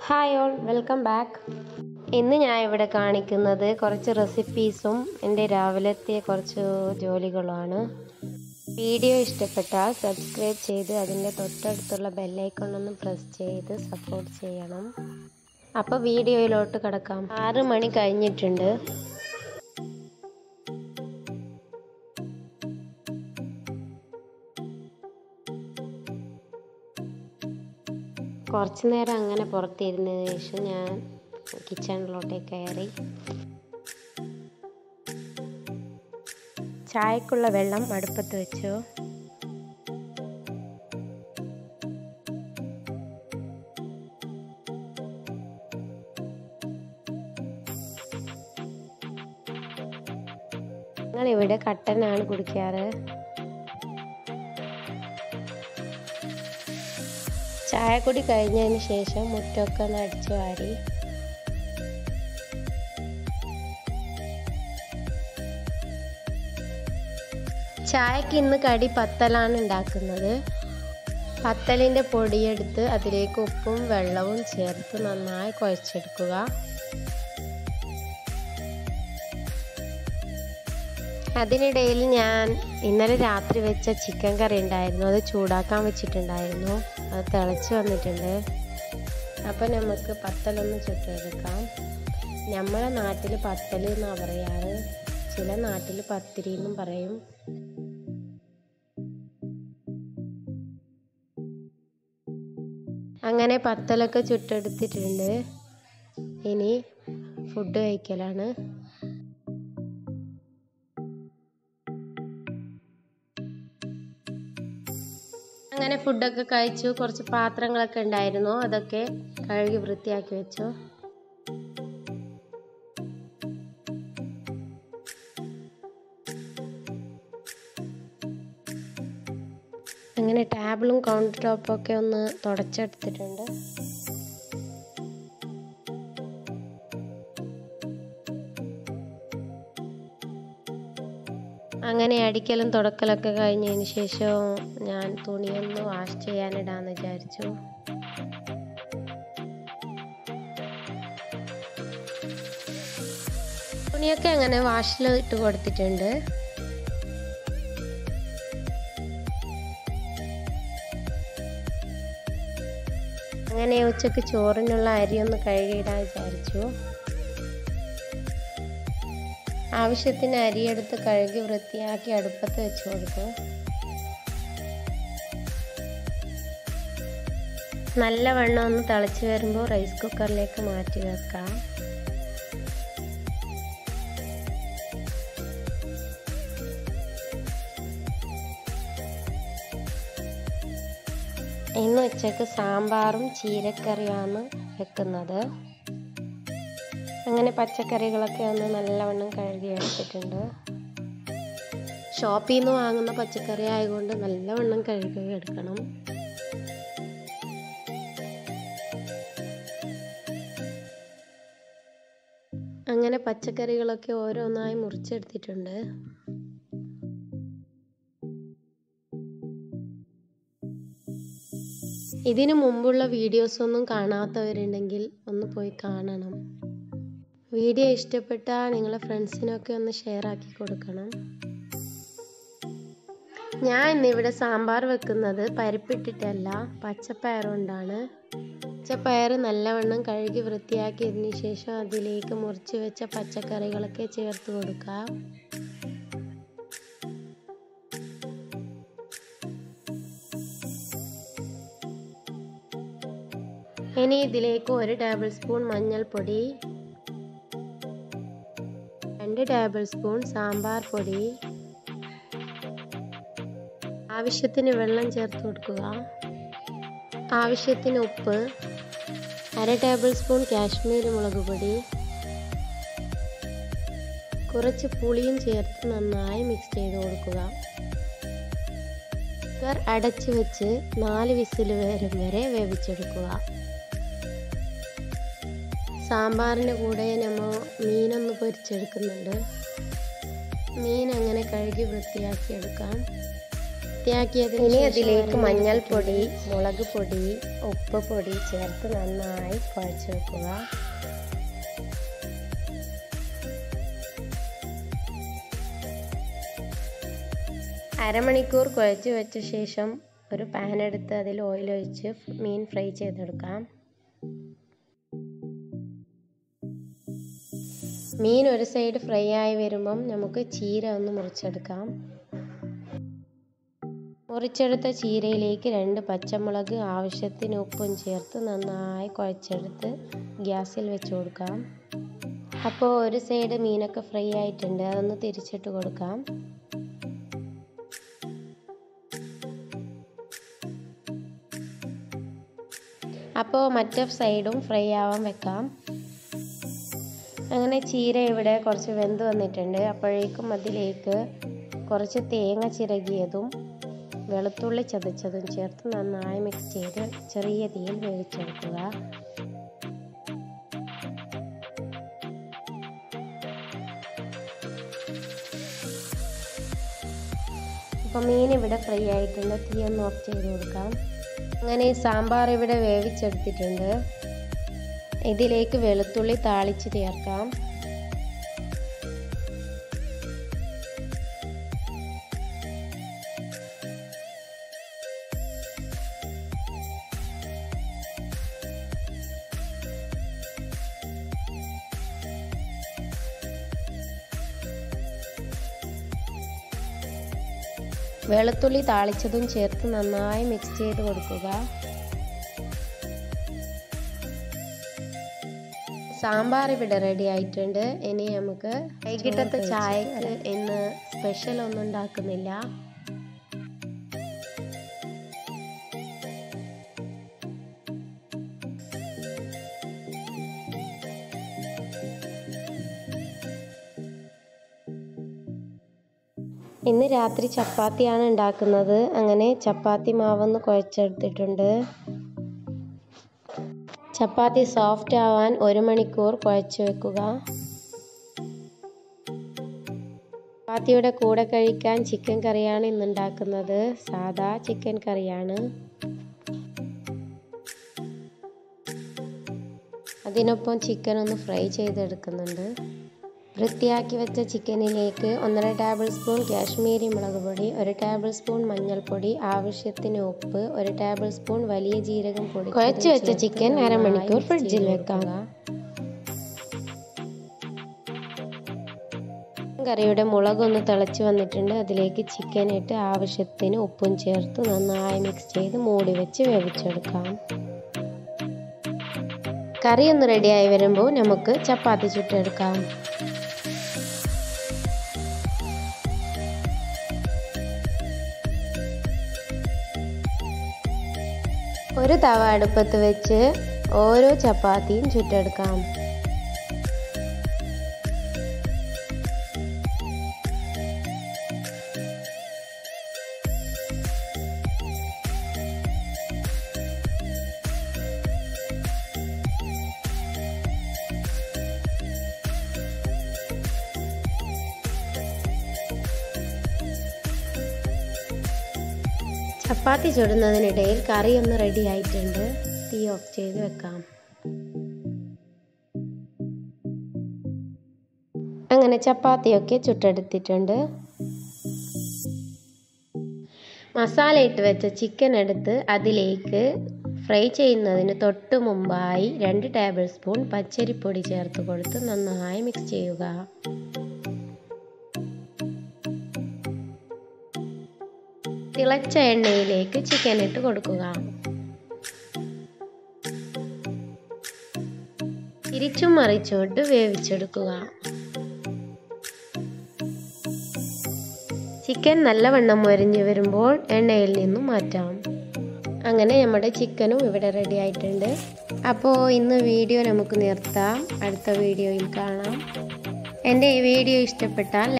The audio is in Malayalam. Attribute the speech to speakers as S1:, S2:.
S1: ഹായ് ഓൾ വെൽക്കം ബാക്ക് ഇന്ന് ഞാൻ ഇവിടെ കാണിക്കുന്നത് കുറച്ച് റെസിപ്പീസും എൻ്റെ രാവിലത്തെ കുറച്ച് ജോലികളുമാണ് വീഡിയോ ഇഷ്ടപ്പെട്ടാൽ സബ്സ്ക്രൈബ് ചെയ്ത് അതിൻ്റെ തൊട്ടടുത്തുള്ള ബെല്ലൈക്കൺ ഒന്ന് പ്രസ് ചെയ്ത് സപ്പോർട്ട് ചെയ്യണം അപ്പോൾ വീഡിയോയിലോട്ട് കിടക്കാം ആറ് മണി കഴിഞ്ഞിട്ടുണ്ട് കുറച്ച് നേരം അങ്ങനെ പുറത്തിരുന്നതിന് ശേഷം ഞാൻ കിച്ചണിലോട്ടേക്ക് കയറി ചായക്കുള്ള വെള്ളം അടുപ്പത്ത് വെച്ചു ഞങ്ങളിവിടെ കട്ടനാണ് കുടിക്കാറ് ചായക്കുടി കഴിഞ്ഞതിന് ശേഷം മുറ്റമൊക്കെ ഒന്ന് അടിച്ചു വാരി ചായക്ക് ഇന്ന് കടി പത്തലാണ് ഉണ്ടാക്കുന്നത് പത്തലിൻ്റെ പൊടിയെടുത്ത് അതിലേക്ക് ഉപ്പും വെള്ളവും ചേർത്ത് നന്നായി കുഴച്ചെടുക്കുക അതിനിടയിൽ ഞാൻ ഇന്നലെ രാത്രി വെച്ച ചിക്കൻ കറി ഉണ്ടായിരുന്നു അത് ചൂടാക്കാൻ വെച്ചിട്ടുണ്ടായിരുന്നു അത് തിളച്ച് വന്നിട്ടുണ്ട് അപ്പോൾ നമുക്ക് പത്തലൊന്ന് ചുട്ടെടുക്കാം നമ്മളെ നാട്ടിൽ പത്തൽ എന്നാണ് പറയാറ് ചില നാട്ടിൽ പത്തിരി എന്നും പറയും അങ്ങനെ പത്തലൊക്കെ ചുട്ടെടുത്തിട്ടുണ്ട് ഇനി ഫുഡ് കഴിക്കലാണ് അങ്ങനെ ഫുഡൊക്കെ കഴിച്ചു കുറച്ച് പാത്രങ്ങളൊക്കെ ഉണ്ടായിരുന്നു അതൊക്കെ കഴുകി വൃത്തിയാക്കി വെച്ചു അങ്ങനെ ടേബിളും കൗണ്ടർ ടോപ്പും ഒക്കെ ഒന്ന് തുടച്ചെടുത്തിട്ടുണ്ട് അങ്ങനെ അടിക്കലും തുടക്കലൊക്കെ കഴിഞ്ഞതിന് ശേഷം ഞാൻ തുണിയൊന്ന് വാഷ് ചെയ്യാനിടാന്ന് വിചാരിച്ചു തുണിയൊക്കെ അങ്ങനെ വാഷിൽ ഇട്ട് കൊടുത്തിട്ടുണ്ട് അങ്ങനെ ഉച്ചക്ക് ചോറിനുള്ള അരി ഒന്ന് കഴുകിയിടാൻ വിചാരിച്ചു ആവശ്യത്തിന് അരിയെടുത്ത് കഴുകി വൃത്തിയാക്കി അടുപ്പത്ത് വെച്ച് കൊടുക്കും നല്ല വെള്ളം ഒന്ന് തിളച്ച് വരുമ്പോൾ റൈസ് കുക്കറിലേക്ക് മാറ്റി വെക്കാം ഇന്ന് ഉച്ചക്ക് സാമ്പാറും ചീരക്കറിയുമാണ് വെക്കുന്നത് അങ്ങനെ പച്ചക്കറികളൊക്കെ ഒന്ന് നല്ലവണ്ണം കഴുകി എടുത്തിട്ടുണ്ട് ഷോപ്പിൽ നിന്ന് വാങ്ങുന്ന പച്ചക്കറി ആയതുകൊണ്ട് നല്ലവണ്ണം കഴുകി എടുക്കണം അങ്ങനെ പച്ചക്കറികളൊക്കെ ഓരോന്നായി മുറിച്ചെടുത്തിട്ടുണ്ട് ഇതിനു മുമ്പുള്ള വീഡിയോസ് ഒന്നും കാണാത്തവരുണ്ടെങ്കിൽ ഒന്ന് പോയി കാണണം വീഡിയോ ഇഷ്ടപ്പെട്ടാൽ നിങ്ങളെ ഫ്രണ്ട്സിനൊക്കെ ഒന്ന് ഷെയർ ആക്കി കൊടുക്കണം ഞാൻ ഇന്നിവിടെ സാമ്പാർ വെക്കുന്നത് പരിപ്പിട്ടിട്ടല്ല പച്ചപ്പയർ കൊണ്ടാണ് പച്ചപ്പയർ നല്ലവണ്ണം കഴുകി വൃത്തിയാക്കിയതിന് ശേഷം അതിലേക്ക് മുറിച്ച് വെച്ച പച്ചക്കറികളൊക്കെ ചേർത്ത് കൊടുക്കുക ഇനി ഇതിലേക്ക് ഒരു ടേബിൾ സ്പൂൺ മഞ്ഞൾപ്പൊടി രണ്ട് ടേബിൾ സ്പൂൺ സാമ്പാർ പൊടി ആവശ്യത്തിന് വെള്ളം ചേർത്ത് കൊടുക്കുക ആവശ്യത്തിന് ഉപ്പ് അര ടേബിൾ സ്പൂൺ കാശ്മീരി മുളക് പൊടി കുറച്ച് പുളിയും ചേർത്ത് നന്നായി മിക്സ് ചെയ്ത് കൊടുക്കുക കുക്കർ അടച്ചു വെച്ച് നാല് വിസിൽ വരും വരെ വേവിച്ചെടുക്കുക സാമ്പാറിൻ്റെ കൂടെ നമ്മൾ മീനൊന്ന് പൊരിച്ചെടുക്കുന്നുണ്ട് മീൻ അങ്ങനെ കഴുകി വൃത്തിയാക്കി എടുക്കാം വൃത്തിയാക്കിയതിന് ഇനി അതിലേക്ക് മഞ്ഞൾപ്പൊടി മുളക് പൊടി ഉപ്പ് പൊടി ചേർത്ത് നന്നായി കുഴച്ച് വെക്കുക അരമണിക്കൂർ കുഴച്ച് വെച്ച ശേഷം ഒരു പാൻ എടുത്ത് അതിൽ ഓയിൽ ഒഴിച്ച് മീൻ ഫ്രൈ ചെയ്തെടുക്കാം മീൻ ഒരു സൈഡ് ഫ്രൈ ആയി വരുമ്പം നമുക്ക് ചീര ഒന്ന് മുറിച്ചെടുക്കാം മുറിച്ചെടുത്ത ചീരയിലേക്ക് രണ്ട് പച്ചമുളക് ആവശ്യത്തിന് ഉപ്പും ചേർത്ത് നന്നായി കുഴച്ചെടുത്ത് ഗ്യാസിൽ വെച്ച് കൊടുക്കാം അപ്പോൾ ഒരു സൈഡ് മീനൊക്കെ ഫ്രൈ ആയിട്ടുണ്ട് അതൊന്ന് തിരിച്ചിട്ട് കൊടുക്കാം അപ്പോൾ മറ്റേ സൈഡും ഫ്രൈ ആവാൻ വെക്കാം അങ്ങനെ ചീര ഇവിടെ കുറച്ച് വെന്ത് വന്നിട്ടുണ്ട് അപ്പോഴേക്കും അതിലേക്ക് കുറച്ച് തേങ്ങ ചിരകിയതും വെളുത്തുള്ളി ചതച്ചതും ചേർത്ത് നന്നായി മിക്സ് ചെയ്ത് ചെറിയ തീയിൽ വേവിച്ചെടുക്കുക അപ്പോൾ മീൻ ഇവിടെ ഫ്രൈ ആയിട്ടുണ്ട് തീ ഒന്ന് ഓഫ് ചെയ്ത് കൊടുക്കാം അങ്ങനെ സാമ്പാർ ഇവിടെ വേവിച്ചെടുത്തിട്ടുണ്ട് ഇതിലേക്ക് വെളുത്തുള്ളി താളിച്ച് ചേർക്കാം വെളുത്തുള്ളി താളിച്ചതും ചേർത്ത് നന്നായി മിക്സ് ചെയ്ത് കൊടുക്കുക സാമ്പാർ ഇവിടെ റെഡി ആയിട്ടുണ്ട് ഇനി നമുക്ക് വൈകിട്ടത്തെ ചായക്ക് ഇന്ന് സ്പെഷ്യൽ ഒന്നും ഉണ്ടാക്കുന്നില്ല ഇന്ന് രാത്രി ചപ്പാത്തിയാണ് ഉണ്ടാക്കുന്നത് അങ്ങനെ ചപ്പാത്തി മാവൊന്ന് കുഴച്ചെടുത്തിട്ടുണ്ട് ചപ്പാത്തി സോഫ്റ്റ് ആവാൻ ഒരു മണിക്കൂർ കുഴച്ച് വെക്കുക ചപ്പാത്തിയുടെ കൂടെ കഴിക്കാൻ ചിക്കൻ കറിയാണ് ഇന്ന് ഉണ്ടാക്കുന്നത് സാദാ ചിക്കൻ കറിയാണ് അതിനൊപ്പം ചിക്കൻ ഒന്ന് ഫ്രൈ ചെയ്തെടുക്കുന്നുണ്ട് വൃത്തിയാക്കി വെച്ച ചിക്കനിലേക്ക് ഒന്നര ടേബിൾ സ്പൂൺ കാശ്മീരി മുളക് പൊടി ഒരു ടേബിൾ സ്പൂൺ മഞ്ഞൾപ്പൊടി ആവശ്യത്തിന് ഉപ്പ് ഒരു ടേബിൾ സ്പൂൺ വലിയ ജീരകം പൊടി കുഴച്ച് വെച്ച ചിക്കൻ അരമണിക്കൂർ ഫ്രിഡ്ജിൽ വെക്കാം കറിയുടെ മുളകൊന്ന് തിളച്ച് വന്നിട്ടുണ്ട് അതിലേക്ക് ചിക്കൻ ഇട്ട് ആവശ്യത്തിന് ഉപ്പും ചേർത്ത് നന്നായി മിക്സ് ചെയ്ത് മൂടി വെച്ച് വേവിച്ചെടുക്കാം കറി ഒന്ന് റെഡിയായി വരുമ്പോൾ നമുക്ക് ചപ്പാത്തി ചുട്ടെടുക്കാം ഒരു തവ അടുപ്പത്ത് വെച്ച് ഓരോ ചപ്പാത്തിയും ചുട്ടെടുക്കാം ചപ്പാത്തി ചുടുന്നതിനിടയിൽ കറി ഒന്ന് റെഡി ആയിട്ടുണ്ട് തീ ഓഫ് ചെയ്ത് വെക്കാം അങ്ങനെ ചപ്പാത്തിയൊക്കെ ചുട്ടെടുത്തിട്ടുണ്ട് മസാല ഇട്ട് വെച്ച ചിക്കൻ എടുത്ത് അതിലേക്ക് ഫ്രൈ ചെയ്യുന്നതിന് തൊട്ട് മുമ്പായി രണ്ട് ടേബിൾ സ്പൂൺ പച്ചരിപ്പൊടി ചേർത്ത് കൊടുത്ത് നന്നായി മിക്സ് ചെയ്യുക തിളച്ച എണ്ണയിലേക്ക് ചിക്കൻ ഇട്ട് കൊടുക്കുക തിരിച്ചും മറിച്ചോട്ട് വേവിച്ചെടുക്കുക ചിക്കൻ നല്ലവണ്ണം മൊരിഞ്ഞു വരുമ്പോൾ എണ്ണയിൽ നിന്നും മാറ്റാം അങ്ങനെ നമ്മുടെ ചിക്കനും ഇവിടെ റെഡി ആയിട്ടുണ്ട് അപ്പോൾ ഇന്ന് വീഡിയോ നമുക്ക് നിർത്താം അടുത്ത വീഡിയോയിൽ കാണാം എൻ്റെ ഈ വീഡിയോ ഇഷ്ടപ്പെട്ടാൽ